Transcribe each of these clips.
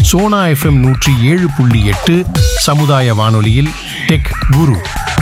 Sona FM நூற்றி ஏழு புள்ளி எட்டு சமுதாய வானொலியில் டெக் குரு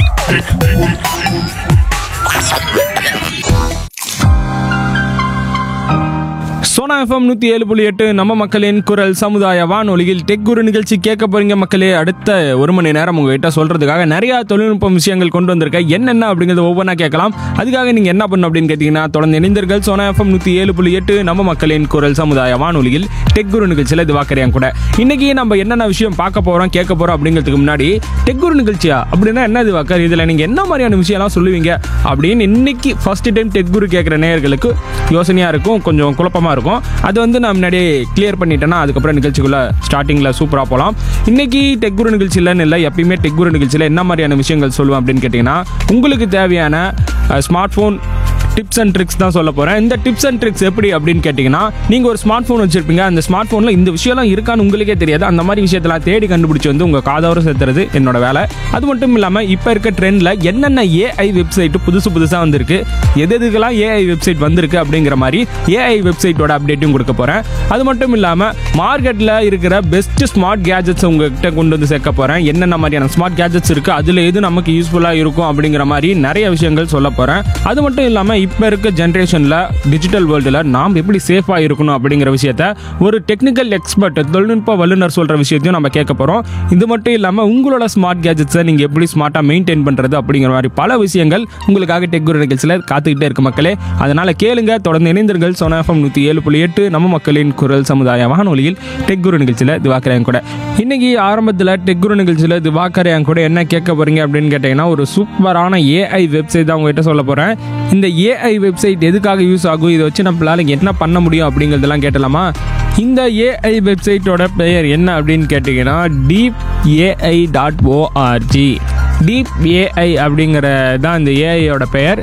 சோனா எஃப்எம் நூற்றி ஏழு புள்ளி எட்டு நம்ம மக்களின் குரல் சமுதாய வானொலியில் டெக் குரு நிகழ்ச்சி கேட்க போறீங்க மக்களே அடுத்த ஒரு மணி நேரம் உங்ககிட்ட சொல்றதுக்காக நிறைய தொழில்நுட்ப விஷயங்கள் கொண்டு வந்திருக்கேன் என்னென்ன அப்படிங்கிறத ஒவ்வொன்றா கேட்கலாம் அதுக்காக நீங்க என்ன பண்ணணும் அப்படின்னு கேட்டீங்கன்னா தொடர்ந்து இணைந்தீர்கள் சோனா எஃப்எம் நூற்றி ஏழு புள்ளி எட்டு நம்ம மக்களின் குரல் சமுதாய வானொலியில் டெக் குரு நிகழ்ச்சியில் இது வாக்கறியான் கூட இன்னைக்கு நம்ம என்னென்ன விஷயம் பார்க்க போறோம் கேட்க போறோம் அப்படிங்கிறதுக்கு முன்னாடி டெக் குரு நிகழ்ச்சியா அப்படின்னா என்ன இது வாக்கர் இதுல நீங்க என்ன மாதிரியான விஷயம்லாம் சொல்லுவீங்க அப்படின்னு இன்னைக்கு ஃபர்ஸ்ட் டைம் டெக் குரு கேட்குற நேயர்களுக்கு யோசனையா இருக்கும் கொஞ்சம் குழப்பமா இருக்கும் அது வந்து நான் முன்னாடியே கிளியர் பண்ணிட்டேன்னா அதுக்கப்புறம் நிகழ்ச்சிக்குள்ள ஸ்டார்டிங்ல சூப்பரா போகலாம் இன்னைக்கு டெக் குரு நிகழ்ச்சியிலன்னு இல்லை எப்பயுமே டெக் குரு நிகழ்ச்சியில் என்ன மாதிரியான விஷயங்கள் சொல்லுவேன் அப்படின்னு கேட்டிங்கன்னா உங்களுக்கு தேவையான smart phone tips and tricks தான் சொல்ல போகிறேன் இந்த டிப்ஸ் அண்ட் ட்ரிக்ஸ் எப்படி அப்படின்னு கேட்டிங்கன்னா நீங்கள் ஒரு ஸ்மார்ட் ஃபோன் வச்சிருப்பீங்க அந்த ஸ்மார்ட் ஃபோனில் இந்த விஷயம்லாம் இருக்கான்னு உங்களுக்கே தெரியாது அந்த மாதிரி விஷயத்தெல்லாம் தேடி கண்டுபிடிச்சி வந்து உங்கள் காதோர சேர்த்துறது என்னோட வேலை அது மட்டும் இல்லாமல் இப்போ இருக்க ட்ரெண்டில் என்னென்ன ஏஐ வெப்சைட் புதுசு புதுசாக வந்திருக்கு எது எதுக்கெல்லாம் ஏஐ வெப்சைட் வந்திருக்கு அப்படிங்கிற மாதிரி ஏஐ வெப்சைட்டோட அப்டேட்டும் கொடுக்க போகிறேன் அது மட்டும் இல்லாமல் மார்க்கெட்டில் இருக்கிற பெஸ்ட் ஸ்மார்ட் கேஜெட்ஸ் உங்ககிட்ட கொண்டு வந்து சேர்க்க போகிறேன் என்னென்ன மாதிரியான ஸ்மார்ட் கேஜெட்ஸ் இருக்குது அதில் எது நமக்கு யூஸ்ஃபுல்லாக இருக்கும் அப்படிங்கிற மாதிரி நிறைய விஷயங்கள் சொல்ல போகிறேன் அது மட்டும் இல்லாமல் இப்போ இருக்க ஜென்ரேஷனில் டிஜிட்டல் வேர்ல்டில் நாம் எப்படி சேஃபாக இருக்கணும் அப்படிங்கிற விஷயத்த ஒரு டெக்னிக்கல் எக்ஸ்பர்ட் தொழில்நுட்ப வல்லுநர் சொல்கிற விஷயத்தையும் நம்ம கேட்க போகிறோம் இது மட்டும் இல்லாமல் உங்களோட ஸ்மார்ட் கேஜெட்ஸை நீங்கள் எப்படி ஸ்மார்ட்டாக மெயின்டைன் பண்ணுறது அப்படிங்கிற மாதிரி பல விஷயங்கள் உங்களுக்காக டெக் குரு நிகழ்ச்சியில் காத்துக்கிட்டே இருக்கு மக்களே அதனால் கேளுங்க தொடர்ந்து இணைந்தீர்கள் சோனா எஃப்எம் நூற்றி ஏழு புள்ளி எட்டு நம்ம மக்களின் குரல் சமுதாய வானொலியில் டெக் குரு நிகழ்ச்சியில் திவாக்கரையன் கூட இன்னைக்கு ஆரம்பத்தில் டெக் குரு நிகழ்ச்சியில் திவாக்கரையன் கூட என்ன கேட்க போறீங்க அப்படின்னு கேட்டிங்கன்னா ஒரு சூப்பரான ஏஐ வெப்சைட் தான் உங்ககிட்ட சொல்ல போகிறேன் இந்த ஏஐ வெப்சைட் எதுக்காக யூஸ் ஆகும் இதை வச்சு நம்மளால என்ன பண்ண முடியும் அப்படிங்கிறதெல்லாம் கேட்டலாமா இந்த ஏஐ வெப்சைட்டோட பெயர் என்ன அப்படின்னு கேட்டிங்கன்னா deep AI dot org deep AI அப்படிங்கிற தான் இந்த ஏஐயோட பெயர்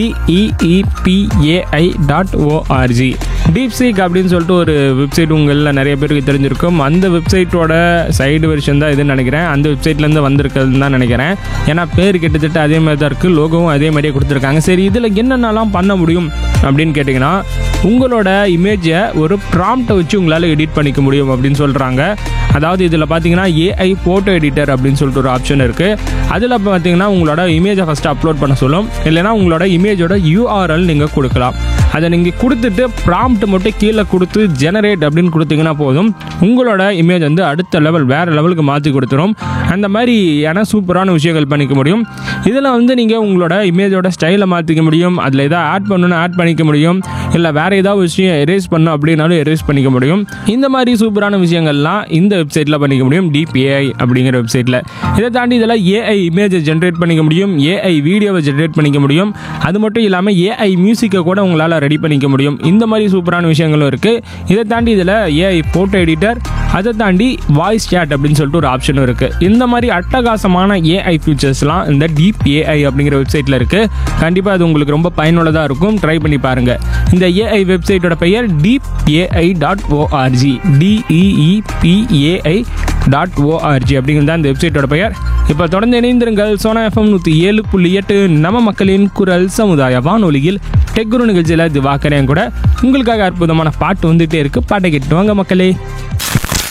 D E E P A I dot org DeepSeek அப்படின்னு சொல்லிட்டு ஒரு வெப்சைட் உங்களில் நிறைய பேருக்கு தெரிஞ்சிருக்கும் அந்த வெப்சைட்டோட சைடு வெர்ஷன் தான் இதுன்னு நினைக்கிறேன் அந்த வெப்சைட்லேருந்து வந்திருக்கிறதுன்னு தான் நினைக்கிறேன் ஏன்னா பேர் கிட்டத்தட்ட அதே மாதிரி தான் இருக்குது லோகோவும் அதே மாதிரியே கொடுத்துருக்காங்க சரி இதில் என்னென்னலாம் பண்ண முடியும் அப்படின்னு கேட்டிங்கன்னா உங்களோட இமேஜை ஒரு ப்ராம்ப்டை வச்சு உங்களால் எடிட் பண்ணிக்க முடியும் அப்படின்னு சொல்கிறாங்க அதாவது இதில் பார்த்தீங்கன்னா ஏஐ ஃபோட்டோ எடிட்டர் அப்படின்னு சொல்லிட்டு ஒரு ஆப்ஷன் இருக்குது அதில் பார்த்தீங்கன்னா உங்களோட இமேஜை ஃபஸ்ட்டு அப்லோட் பண்ண சொல்லும் இல்லைன்னா உங்களோட இமேஜோட யூஆர்எல் நீங்கள் கொடுக்கலாம் அதை நீங்கள் கொடுத்துட்டு ப்ராம்ப்ட் மட்டும் கீழே கொடுத்து ஜெனரேட் அப்படின்னு கொடுத்தீங்கன்னா போதும் உங்களோட இமேஜ் வந்து அடுத்த லெவல் வேறு லெவலுக்கு மாற்றி கொடுத்துரும் அந்த மாதிரியான சூப்பரான விஷயங்கள் பண்ணிக்க முடியும் இதில் வந்து நீங்கள் உங்களோட இமேஜோட ஸ்டைலை மாற்றிக்க முடியும் அதில் எதாவது ஆட் பண்ணணும்னு ஆட் பண்ணிக்க முடியும் இல்லை வேறு ஏதாவது விஷயம் எரேஸ் பண்ணணும் அப்படின்னாலும் எரேஸ் பண்ணிக்க முடியும் இந்த மாதிரி சூப்பரான விஷயங்கள்லாம் இந்த வெப்சைட்டில் பண்ணிக்க முடியும் டிபிஏஐ அப்படிங்கிற வெப்சைட்டில் இதை தாண்டி இதில் ஏஐ இமேஜை ஜென்ரேட் பண்ணிக்க முடியும் ஏஐ வீடியோவை ஜென்ரேட் பண்ணிக்க முடியும் அது மட்டும் இல்லாமல் ஏஐ மியூசிக்கை கூட உங்களால் ரெடி பண்ணிக்க முடியும் இந்த மாதிரி சூப்பரான விஷயங்களும் இருக்குது இதை தாண்டி இதில் ஏஐ ஃபோட்டோ எடிட்டர் அதை தாண்டி வாய்ஸ் சேட் அப்படின்னு சொல்லிட்டு ஒரு ஆப்ஷனும் இருக்குது இந்த மாதிரி அட்டகாசமான ஏஐ ஃபியூச்சர்ஸ்லாம் இந்த டீப் ஏஐ அப்படிங்கிற வெப்சைட்டில் இருக்குது கண்டிப்பாக அது உங்களுக்கு ரொம்ப பயனுள்ளதாக இருக்கும் ட்ரை பண்ணி பாருங்கள் இந்த ஏஐ வெப்சைட்டோட பெயர் deep AI dot org D E E P A I dot org அப்படிங்கிறது தான் இந்த வெப்சைட்டோட பெயர் இப்போ தொடர்ந்து இணைந்திருங்கள் சோனா எஃப்எம் நூற்றி ஏழு புள்ளி எட்டு நம்ம மக்களின் குரல் சமுதாய வானொலியில் டெக்குரு நிகழ்ச்சியில் திவாக்கரையும் கூட உங்களுக்காக அற்புதமான பாட்டு வந்துகிட்டே இருக்கு பாட்டை கேட்டு வாங்க மக்களே